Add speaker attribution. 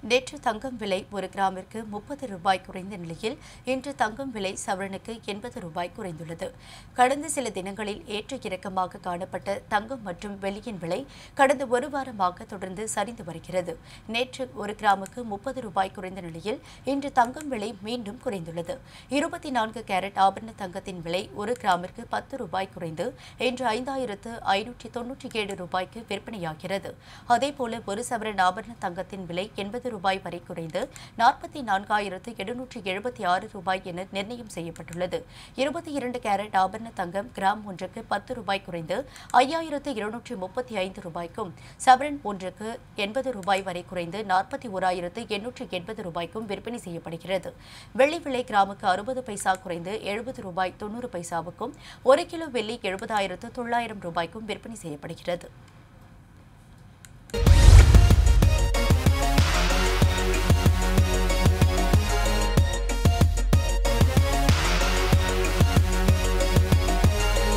Speaker 1: நேற்று தங்கம் விலை ஒரு கிராமிற்கு முப்பது ரூபாய் குறைந்த நிலையில் இன்று தங்கம் விலை சவரனுக்கு எண்பது ரூபாய் குறைந்துள்ளது கடந்த சில தினங்களில் ஏற்ற இறக்கமாக காணப்பட்ட தங்கம் மற்றும் வெள்ளியின் விலை கடந்த ஒரு வாரமாக தொடர்ந்து சரிந்து வருகிறது நேற்று ஒரு கிராமுக்கு முப்பது ரூபாய் குறைந்த நிலையில் இன்று தங்கம் விலை மீண்டும் குறைந்துள்ளது இருபத்தி நான்கு கேரட் ஆபரண தங்கத்தின் விலை ஒரு கிராமிற்கு பத்து ரூபாய் குறைந்து இன்று ஐந்தாயிரத்து ஐநூற்றி தொன்னூற்றி ஏழு ரூபாய்க்கு விற்பனையாகிறது அதேபோல ஒரு சவரன் ஆபரண தங்கத்தின் விலை எண்பது ரூபாய் வரை குறைந்து நாற்பத்தி நான்காயிரத்து எழுநூற்றி எழுபத்தி ஆறு ரூபாய் என நிர்ணயம் செய்யப்பட்டுள்ளது இருபத்தி இரண்டு கேரட் ஆபரண தங்கம் கிராம் ஒன்றுக்கு பத்து ரூபாய் குறைந்து ஐயாயிரத்து இருநூற்றி முப்பத்தி ஐந்து ரூபாய்க்கும் சவரன் ஒன்றுக்கு எண்பது ரூபாய் வரை குறைந்து நாற்பத்தி ஓராயிரத்து எண்ணூற்றி எண்பது ரூபாய்க்கும் விற்பனை செய்யப்படுகிறது வெள்ளி விலை கிராமுக்கு அறுபது பைசா குறைந்து எழுபது ரூபாய் தொண்ணூறு பைசாவுக்கும் ஒரு கிலோ வெள்ளி எழுபதாயிரத்து தொள்ளாயிரம் ரூபாய்க்கும் விற்பனை செய்யப்படுகிறது